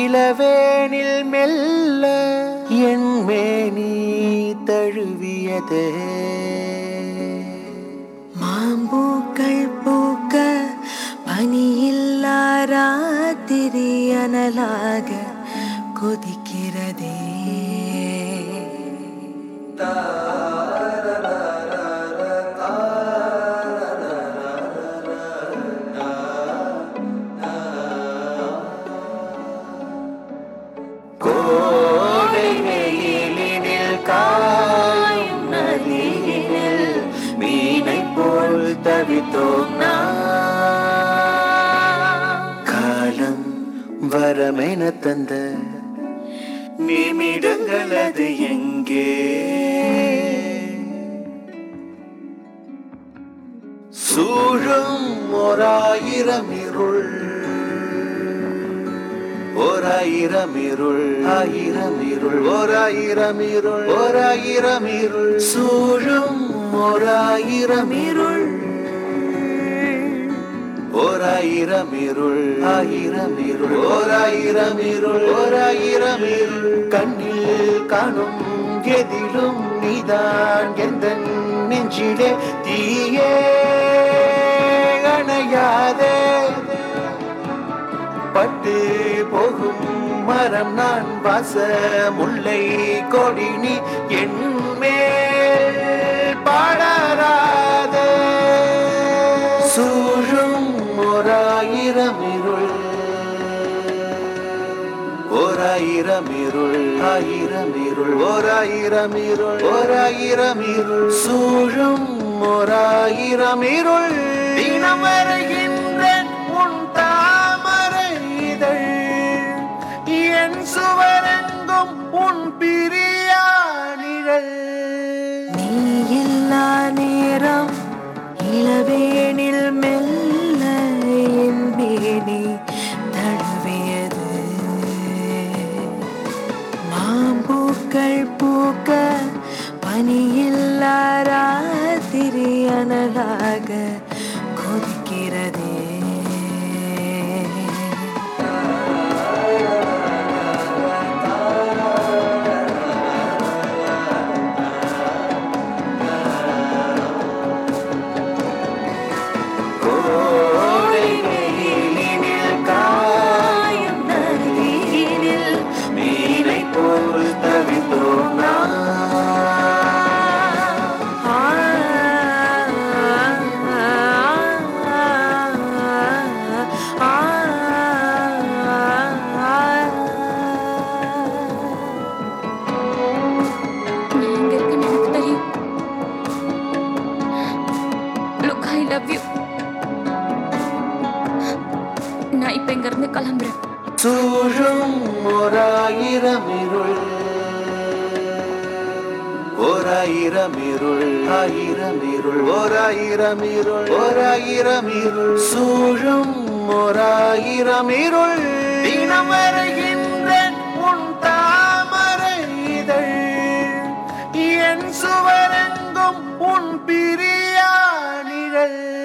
இளவேனில் மெல்ல என் மேனி தழுவியதே மாம்பூக்கள் பூக்க பனியில்லா ராத்திரி அனலாக கொதிக்கிறதே கோடை வெயிலினில் காயும் நதியினில் மீனை போல் தவித்தோம் நாம். காலம் வரமென தந்த நிமிடங்கள் அது எங்கே சூழும் ஓராயிரம் இருள் ஓராயிரம் இருள் ஆயிரம் இருள் ஓராயிரம் இருள் ஓராயிரம் இருள் சூழும் ஓராயிரம் இருள் ஓராயிரம் இருள் ஆயிரம் இருள் ஓராயிரம் இருள் ஓராயிரம் இருள் கண்ணில் காணும் எதிலும் நீதான் எந்த நெஞ்சிலே தீயே அணையாதே பட்டு போகும் மரம் நான் வாச முல்லை கொடி நீ என் மேல் பாடராத சூழும் ஓராயிரம் இருள் ஓராயிரம் இருள் ஆயிரம் இருள் ஓராயிரம் இருள் ஓராயிரம் இருள் சூழும் ஓராயிரம் இருள் தினம் வருகின்ற உன் தாமரை இதழ் என் சுவரெங்கும் உன் பிரியா நிழல் நீ இல்லா நேரம் இளவேனில் மெல்ல என் மேனி தழுவியது மாம்பூக்கள் பூக்க பனியில்லா ராத்திரி அனலாக கொதிக்கிறதே கோடை வெயிலினில் காயும் நதியினில் மீனை போல் தவித்தோம் நாம். நீ எங்க இருக்குன்னு எனக்கு தெரியும் லுக் ஐ லவ் யூ நான் இப்ப இங்க இருந்து கிளம்புறேன் சூழும் ஓராயிரம் இருள் ஓராயிரம் இருள் ஆயிரம் இருள் ஓராயிரம் இருள் ஓராயிரம் இருள் சூழும் ஓராயிரம் இருள் தினம் வருகின்ற உன் தாமரை இதழ் என் சுவரெங்கும் உன் பிரியா நிழல்